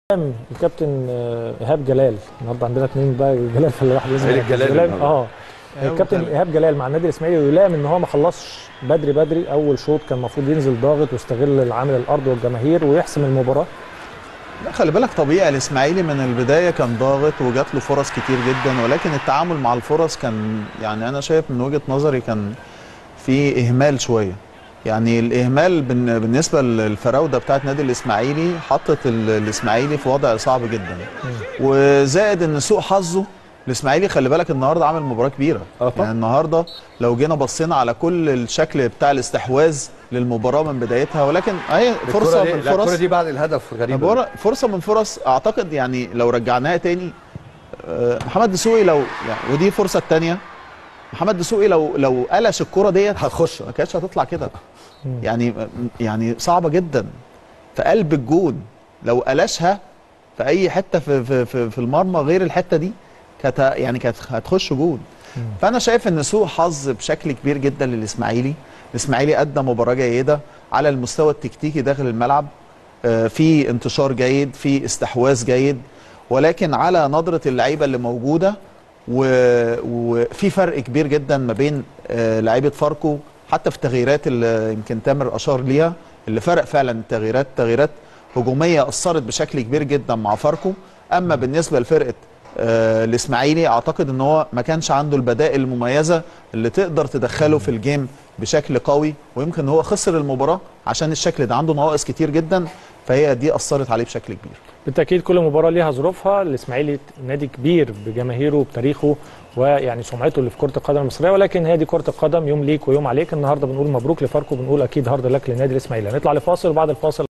قدام الكابتن آه، ايهاب جلال النهارده عندنا اثنين بقى جلال في الواحد لازم إيهاب جلال جلال النهاردة. اه الكابتن ايهاب جلال مع النادي الاسماعيلي ويلام ان هو ما خلصش بدري بدري اول شوط كان المفروض ينزل ضاغط ويستغل العامل الارض والجماهير ويحسم المباراه لا خلي بالك طبيعي الاسماعيلي من البدايه كان ضاغط وجات له فرص كتير جدا ولكن التعامل مع الفرص كان يعني انا شايف من وجهه نظري كان في اهمال شويه يعني الاهمال بالن- بالنسبه للفراوده بتاعت نادي الاسماعيلي حطت ال- الاسماعيلي في وضع صعب جدا وزائد ان سوء حظه الاسماعيلي خلي بالك النهارده عامل مباراه كبيره آه طبعا. يعني النهارده لو جينا بصينا على كل الشكل بتاع الاستحواذ للمباراه من بدايتها ولكن اهي فرصه الكرة دي- من لا، فرص الكرة دي بعد الهدف غريب عبارة فرصة من فرص اعتقد يعني لو رجعناها تاني آه، محمد دسوقي لو يعني ودي الفرصة التانية محمد دسوقي لو لو قلش الكرة ديت هتخش ما كانتش هتطلع كده يعني يعني صعبة جدا في قلب الجون لو قلشها في اي حتة في في في, في المرمى غير الحتة دي كانت ه- يعني كانت هتخش جون فانا شايف ان سوء حظ بشكل كبير جدا للاسماعيلي الاسماعيلي قدم مباراه جيده على المستوى التكتيكي داخل الملعب آه، في انتشار جيد في استحواذ جيد ولكن على نظره اللعيبه اللي موجوده و- وفي فرق كبير جدا ما بين آه، لعيبه فاركو حتى في التغييرات اللي يمكن تامر اشار ليها اللي فرق فعلا التغييرات تغييرات هجوميه اثرت بشكل كبير جدا مع فاركو اما بالنسبه لفرقه آه، الاسماعيلي اعتقد ان هو ما كانش عنده البدائل المميزه اللي تقدر تدخله في الجيم بشكل قوي ويمكن هو خسر المباراه عشان الشكل ده عنده نواقص كتير جدا فهي دي اثرت عليه بشكل كبير بالتاكيد كل مباراه ليها ظروفها الاسماعيلي نادي كبير بجماهيره وبتاريخه ويعني سمعته اللي في كره القدم المصريه ولكن هي دي كره القدم يوم ليك ويوم عليك النهارده بنقول مبروك لفاركو بنقول اكيد هارد لك لنادي الاسماعيلي هنطلع لفاصل وبعد الفاصل